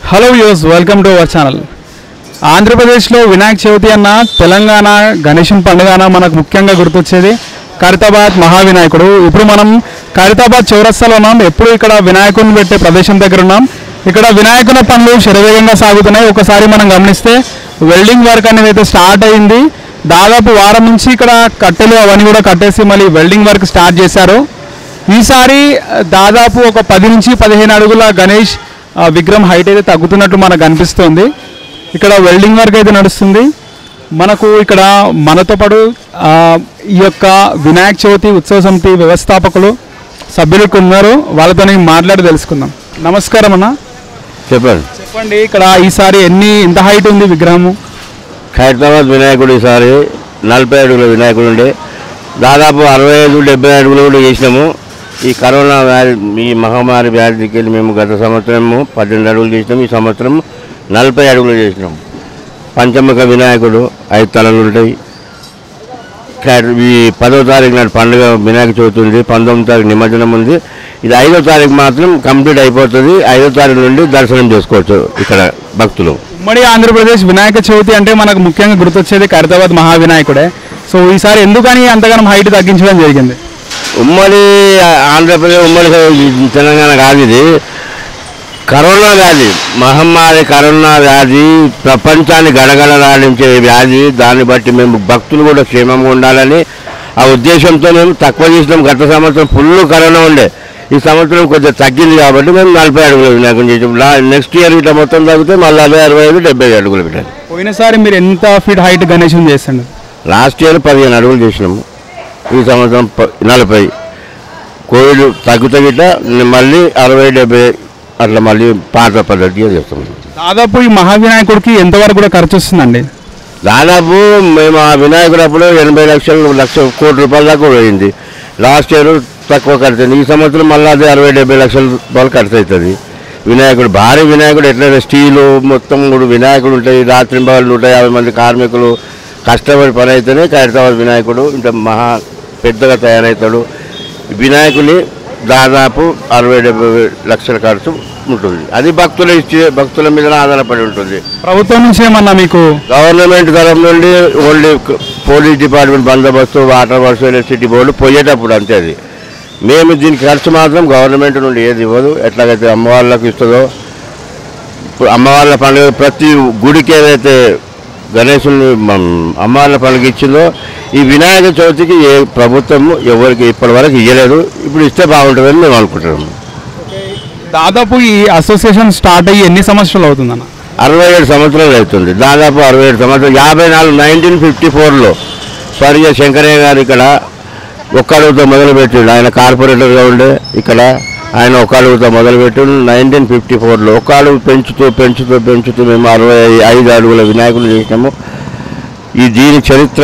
hello యూస్ welcome to our channel ఆంధ్రప్రదేశ్లో వినాయక చవితి అన్న తెలంగాణ గణేశం పండుగ అన్న మనకు ముఖ్యంగా గుర్తొచ్చేది ఖైరతాబాద్ మహావినాయకుడు ఇప్పుడు మనం ఖైరతాబాద్ చౌరస్తాలో ఉన్నాం ఎప్పుడు ఇక్కడ వినాయకుడిని పెట్టే ప్రదేశం దగ్గర ఉన్నాం ఇక్కడ వినాయకుల పనులు శరవేగంగా సాగుతున్నాయి ఒకసారి మనం గమనిస్తే వెల్డింగ్ వర్క్ అనేది అయితే స్టార్ట్ అయింది దాదాపు వారం నుంచి ఇక్కడ కట్టెలు అవన్నీ కూడా కట్టేసి మళ్ళీ వెల్డింగ్ వర్క్ స్టార్ట్ చేశారు ఈసారి ఆ, దాదాపు ఒక పది నుంచి పదిహేను అడుగుల గణేష్ ఆ, విగ్రహం హైట్ అయితే తగ్గుతున్నట్టు మనకు అనిపిస్తుంది ఇక్కడ వెల్డింగ్ వర్క్ అయితే నడుస్తుంది మనకు ఇక్కడ మనతో పాటు ఆ, ఈ యొక్క వినాయక చవితి ఉత్సవ సమితి వ్యవస్థాపకులు సభ్యులు ఇక్కడ ఉన్నారు వాళ్ళతో మాట్లాడి తెలుసుకుందాం నమస్కారం అన్న చెప్పండి చెప్పండి ఇక్కడ ఈసారి ఎన్ని ఎంత హైట్ ఉంది విగ్రహము ఖైరతాబాద్ వినాయకుడు ఈసారి నలభై అడుగుల వినాయకుడు ఉండే దాదాపు అరవై ఐదు డెబ్బై అడుగులు కూడా చేసినాము ఈ కరోనా వ్యాధి ఈ మహమ్మారి వ్యాధికి వెళ్ళి మేము గత సంవత్సరము పద్దెనిమిది అడుగులు చేసినాం ఈ సంవత్సరం నలభై అడుగులు చేసినాం పంచముఖ వినాయకుడు ఐదు తలలు ఉంటాయి ఖైర- ఈ పదో తారీఖు నాడు పండుగ వినాయక చవితి ఉంది పంతొమ్మిది తారీఖు నిమజ్జనం ఉంది ఇది ఐదో తారీఖు మాత్రం కంప్లీట్ అయిపోతుంది ఐదో తారీఖు నుండి దర్శనం చేసుకోవచ్చు ఇక్కడ భక్తులు ఉమ్మడి ఆంధ్రప్రదేశ్ వినాయక చవితి అంటే మనకు ముఖ్యంగా గుర్తొచ్చేది ఖైరతాబాద్ మహావినాయకుడే సో ఈసారి ఎందుకని అంతగానం హైట్ తగ్గించడం జరిగింది ఉమ్మడి ఆంధ్రప్రదేశ్ ఉమ్మడి తెలంగాణ కాదు ఇది కరోనా వ్యాధి మహమ్మారి కరోనా వ్యాధి ప్రపంచాన్ని గడగడలాడించే వ్యాధి దాన్ని బట్టి మేము భక్తులు కూడా క్షేమంగా ఉండాలని ఆ ఉద్దేశంతో మేము తక్కువ చేసినాం గత సంవత్సరం ఫుల్ కరోనా ఉండే ఈ సంవత్సరం కొంచెం తగ్గింది కాబట్టి మేము నలభై అడుగులు వినాయకం చేసాం లా నెక్స్ట్ ఇయర్ ఇట్లా మొత్తం తగ్గితే మళ్ళీ అరవై అరవై ఐదు డెబ్బై అడుగులు పెట్టాలి పోయినసారి మీరు ఎంత ఫీట్ హైట్ గణేశం చేస్తుండే లాస్ట్ ఇయర్ పదిహేను అడుగులు చేసినాము ఈ సంవత్సరం ప- నలభై కోవిడ్ తగ్గుతా గిట్ట మళ్ళీ అరవై డెబ్బై అట్లా మళ్ళీ పాత పద్ధతిగా చేస్తాం దాదాపు ఈ మహావినాయకుడికి ఎంతవరకు కూడా ఖర్చు వస్తుందండి దాదాపు మేము ఆ వినాయకుడు అప్పుడు ఎనభై లక్షలు లక్ష కోటి రూపాయల దాకా పోయింది లాస్ట్ ఇయర్ తక్కువ ఖర్చు అయింది ఈ సంవత్సరం మళ్ళీ అదే అరవై డెబ్బై లక్షల రూపాయలు ఖర్చు అవుతుంది వినాయకుడు భారీ వినాయకుడు ఎట్లయినా స్టీలు మొత్తం మూడు వినాయకుడు ఉంటాయి రాత్రి బాలు నూట యాభై మంది కార్మికులు కష్టపడి పని అయితేనే ఖైరతాబాద్ వినాయకుడు ఇంత మహా పెద్దగా తయారవుతాడు వినాయకుని దాదాపు అరవై డెబ్బై లక్షల ఖర్చు ఉంటుంది అది భక్తుల ఇచ్చే భక్తుల మీద ఆధారపడి ఉంటుంది ప్రభుత్వం నుంచి ఏమన్నా మీకు గవర్నమెంట్ తరఫు నుండి ఓన్లీ క- పోలీస్ డిపార్ట్మెంట్ బందోబస్తు వాటర్ వర్క్స్ ఎలక్ట్రిసిటీ బోర్డు పోయేటప్పుడు అంతే అది మేము దీనికి ఖర్చు మాత్రం గవర్నమెంట్ నుండి ఏది ఇవ్వదు ఎట్లాగైతే అమ్మవాళ్ళకు ఇస్తుందో ఇప్పుడు అమ్మవార్ల పండుగ ప్రతి గుడికి ఏదైతే గణేశుని మన అమ్మవార్ల పండుగ ఇచ్చిందో ఈ వినాయక చవితికి ఏ ప్రభుత్వం ఎవరికి ఇప్పటివరకు ఇవ్వలేదు ఇప్పుడు ఇస్తే బాగుంటుందని మేము అనుకుంటున్నాము దాదాపు ఈ అసోసియేషన్ స్టార్ట్ అయ్యి ఎన్ని సంవత్సరాలు అవుతుందన్న అరవై ఏడు సంవత్సరాలు అవుతుంది దాదాపు అరవై ఏడు సంవత్సరాలు యాభై నాలుగు నైన్టీన్ ఫిఫ్టీ ఫోర్లో స్వర్గీయ శంకరయ్య గారు ఇక్కడ ఒక్క అడుగుతో మొదలుపెట్టిండు ఆయన కార్పొరేటర్గా ఉండే ఇక్కడ ఆయన ఒక అడుగుతో మొదలుపెట్టి నైన్టీన్ ఫిఫ్టీ ఫోర్లో ఒక అడుగు పెంచుతూ పెంచుతూ పెంచుతూ మేము అరవై ఐదు అడుగుల వినాయకులు చేసినాము ఈ దీని చరిత్ర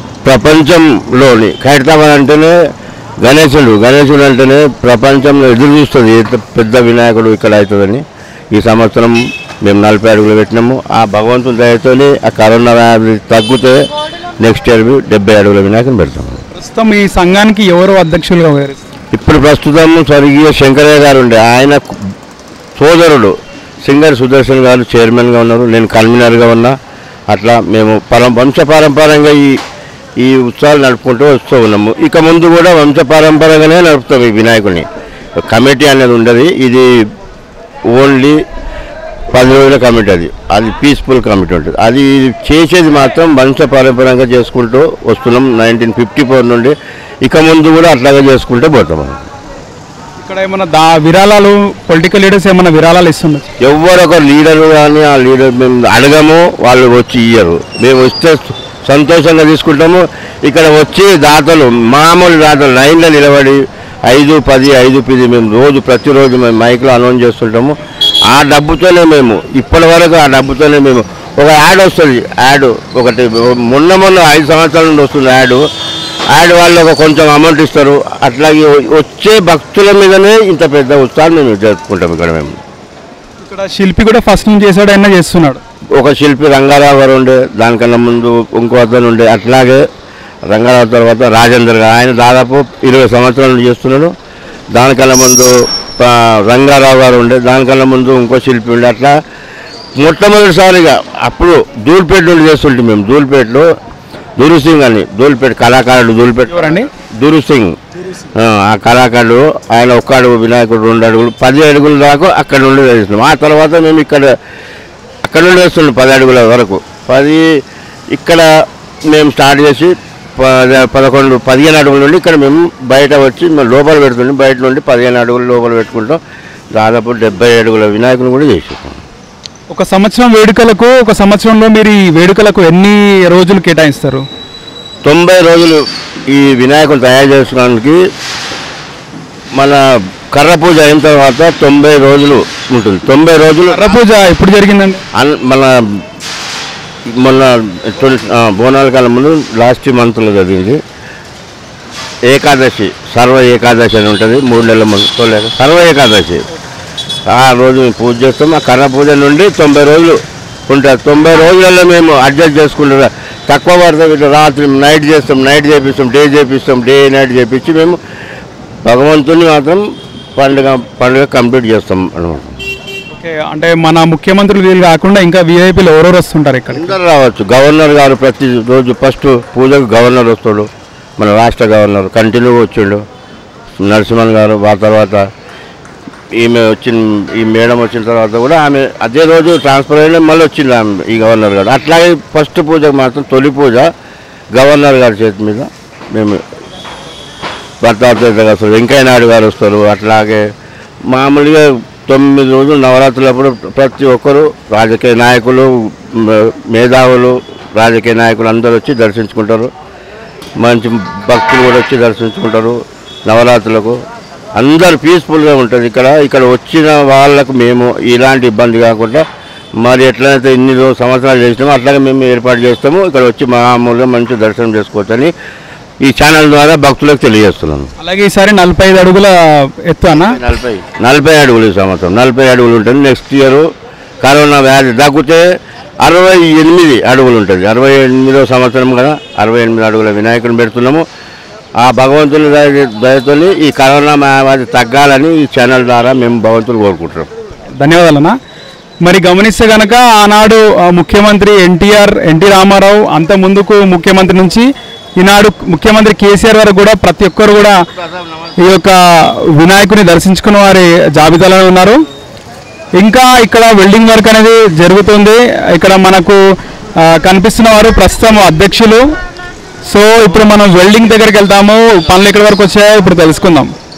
ప్రపంచంలోని ఖైరతాబాద్ అంటేనే గణేశుడు గణేశుడు అంటేనే ప్రపంచంలో ఎదురు చూస్తుంది ఎంత పెద్ద వినాయకుడు ఇక్కడ అవుతుందని ఈ సంవత్సరం మేము నలభై అడుగులు పెట్టినాము ఆ భగవంతుని దయతోని ఆ కరోనా వ్యాధి తగ్గితే నెక్స్ట్ ఇయర్ డెబ్బై అడుగుల వినాయకుని పెడతాము ప్రస్తుతం ఈ సంఘానికి ఎవరు అధ్యక్షులుగా వ్యవహరిస్తారు ఇప్పుడు ప్రస్తుతం స్వర్గీయ శంకరయ్య గారు ఉండే ఆయన సోదరుడు సింగర్ సుదర్శన్ గారు చైర్మన్గా ఉన్నారు నేను కన్వీనర్గా ఉన్నా అట్లా మేము పరం వంశపారంపరంగా ఈ ఈ ఉత్సవాలు నడుపుకుంటూ వస్తూ ఉన్నాము ఇక ముందు కూడా వంశపారంపరంగానే నడుపుతాం ఈ వినాయకుడిని కమిటీ అనేది ఉండదు ఇది ఓన్లీ పది రోజుల కమిటీ అది అది పీస్ఫుల్ కమిటీ ఉంటుంది అది చేసేది మాత్రం వంశపారంపరంగా చేసుకుంటూ వస్తున్నాం నైన్టీన్ ఫిఫ్టీ ఫోర్ నుండి ఇక ముందు కూడా అట్లాగే చేసుకుంటూ పోతాం ఇక్కడ ఏమన్నా దా విరాళాలు పొలిటికల్ లీడర్స్ ఏమన్నా విరాళాలు ఇస్తుండొచ్చు ఎవరు ఒక లీడర్ కానీ ఆ లీడర్ మేము అడగము వాళ్ళు వచ్చి ఇయ్యరు మేము వస్తే సంతోషంగా తీసుకుంటాము ఇక్కడ వచ్చి దాతలు మామూలు దాతలు లైన్లో నిలబడి ఐదు పది ఐదు పది మేము రోజు ప్రతిరోజు మేము మైక్లో అనౌన్స్ చేస్తుంటాము ఆ డబ్బుతోనే మేము ఇప్పటి వరకు ఆ డబ్బుతోనే మేము ఒక యాడ్ వస్తుంది యాడ్ ఒకటి మొన్న మొన్న ఐదు సంవత్సరాల నుండి వస్తుంది యాడ్ యాడ్ వాళ్ళు ఒక కొంచెం అమౌంట్ ఇస్తారు అట్లాగే వచ్చే భక్తుల మీదనే ఇంత పెద్ద ఉత్సాహం మేము జరుపుకుంటాం ఇక్కడ మేము ఇక్కడ శిల్పి కూడా ఫస్ట్ నుంచి చేసాడు అయినా చేస్తున్నాడు ఒక శిల్పి రంగారావు గారు ఉండే దానికన్నా ముందు ఇంకో అతను ఉండే అట్లాగే రంగారావు తర్వాత రాజేందర్ గారు ఆయన దాదాపు ఇరవై సంవత్సరాల నుంచి చేస్తున్నాడు దానికన్నా ముందు ఆ, రంగారావు గారు ఉండే దానికన్నా ముందు ఇంకో శిల్పి ఉండే అట్లా మొట్టమొదటిసారిగా అప్పుడు ధూల్పేట నుండి చేస్తుంటే మేము ధూల్పేటలో దూరు సింగ్ అని ధూల్పేట కళాకారుడు ధూల్పేట ఎవరండి దూరు సింగ్ ఆ, ఆ కళాకారుడు ఆయన ఒక్క అడుగు వినాయకుడు రెండు అడుగులు పది అడుగుల దాకా అక్కడ నుండి వేస్తున్నాం ఆ తర్వాత మేము ఇక్కడ అక్కడ నుండి వేస్తున్నాం పది అడుగుల వరకు పది ఇక్కడ మేము స్టార్ట్ చేసి పద- పదకొండు పదిహేను అడుగుల నుండి ఇక్కడ మేము బయట వచ్చి మేము లోపల పెడుతున్నాం బయట నుండి పదిహేను అడుగులు లోపల పెట్టుకుంటాం దాదాపు డెబ్బై అడుగుల వినాయకుని కూడా చేసేసాం ఒక సంవత్సరం వేడుకలకు ఒక సంవత్సరంలో మీరు ఈ వేడుకలకు ఎన్ని రోజులు కేటాయిస్తారు తొంభై రోజులు ఈ వినాయకుని తయారు చేసుకోవడానికి మన కర్ర పూజ అయిన తర్వాత తొంభై రోజులు ఉంటుంది తొంభై రోజులు కర్ర పూజ ఎప్పుడు జరిగిందండి అన్ మన మొన్న ట్వంటీ బోనాల కాలం ముందు లాస్ట్ మంత్లో జరిగింది ఏకాదశి సర్వ ఏకాదశి అని ఉంటుంది మూడు నెలల ముందు తొలి సర్వ ఏకాదశి ఆ రోజు మేము పూజ చేస్తాం ఆ కర్ర పూజ నుండి తొంభై రోజులు ఉంటుంది తొంభై రోజులలో మేము అడ్జస్ట్ చేసుకుంటాం తక్కువ పడతాం ఇట్లా రాత్రి నైట్ చేస్తాం నైట్ చేపిస్తాం డే చేపిస్తాం డే నైట్ చేపించి మేము భగవంతుని మాత్రం పండుగ పండుగ కంప్లీట్ చేస్తాం అనమాట ఓకే అంటే మన ముఖ్యమంత్రులు వీళ్ళు కాకుండా ఇంకా వీఐపీలు ఎవరెవరు వస్తుంటారు ఇక్కడ అందరు రావచ్చు గవర్నర్ గారు ప్రతి రోజు ఫస్ట్ పూజకు గవర్నర్ వస్తాడు మన రాష్ట్ర గవర్నర్ కంటిన్యూగా వచ్చిండు నరసింహన్ గారు ఆ తర్వాత ఈమె వచ్చిన ఈ మేడం వచ్చిన తర్వాత కూడా ఆమె అదే రోజు ట్రాన్స్ఫర్ అయిన మళ్ళీ వచ్చింది ఆమె ఈ గవర్నర్ గారు అట్లాగే ఫస్ట్ పూజకు మాత్రం తొలి పూజ గవర్నర్ గారి చేతి మీద మేము భర్తాపేట వస్తారు వెంకయ్య నాయుడు గారు వస్తారు అట్లాగే మామూలుగా తొమ్మిది రోజులు నవరాత్రులప్పుడు ప్రతి ఒక్కరు రాజకీయ నాయకులు మ- మేధావులు రాజకీయ నాయకులు అందరూ వచ్చి దర్శించుకుంటారు మంచి భక్తులు కూడా వచ్చి దర్శించుకుంటారు నవరాత్రులకు అందరు పీస్ఫుల్గా ఉంటుంది ఇక్కడ ఇక్కడ వచ్చిన వాళ్ళకు మేము ఇలాంటి ఇబ్బంది కాకుండా మరి ఎట్లయితే ఇన్ని రోజు సంవత్సరాలు చేసినామో అట్లాగే మేము ఏర్పాటు చేస్తాము ఇక్కడ వచ్చి మామూలుగా మంచి దర్శనం చేసుకోవచ్చని ఈ ఛానల్ ద్వారా భక్తులకు తెలియజేస్తున్నాను అలాగే ఈసారి నలభై ఐదు అడుగుల ఎత్తు అన్న నలభై నలభై అడుగులు ఈ సంవత్సరం నలభై అడుగులు ఉంటుంది నెక్స్ట్ ఇయర్ కరోనా వ్యాధి తగ్గితే అరవై ఎనిమిది అడుగులు ఉంటుంది అరవై ఎనిమిదో సంవత్సరం కదా అరవై ఎనిమిది అడుగుల వినాయకుని పెడుతున్నాము ఆ భగవంతుని దయ దయతో ఈ కరోనా వ్యాధి తగ్గాలని ఈ ఛానల్ ద్వారా మేము భగవంతుని కోరుకుంటున్నాం ధన్యవాదాలన్నా మరి గమనిస్తే గనక ఆనాడు ఆ, ముఖ్యమంత్రి ఎన్టీఆర్ ఎన్టీ రామారావు అంత ముందుకు ముఖ్యమంత్రి నుంచి ఈనాడు ముఖ్యమంత్రి కేసీఆర్ వరకు కూడా ప్రతి ఒక్కరు కూడా ఈ యొక్క వినాయకుని దర్శించుకున్న వారి జాబితాలో ఉన్నారు ఇంకా ఇక్కడ వెల్డింగ్ వర్క్ అనేది జరుగుతుంది ఇక్కడ మనకు ఆ, కనిపిస్తున్న వారు ప్రస్తుతం అధ్యక్షులు సో ఇప్పుడు మనం వెల్డింగ్ దగ్గరికి వెళ్తాము పనులు ఎక్కడి వరకు వచ్చాయో ఇప్పుడు తెలుసుకుందాం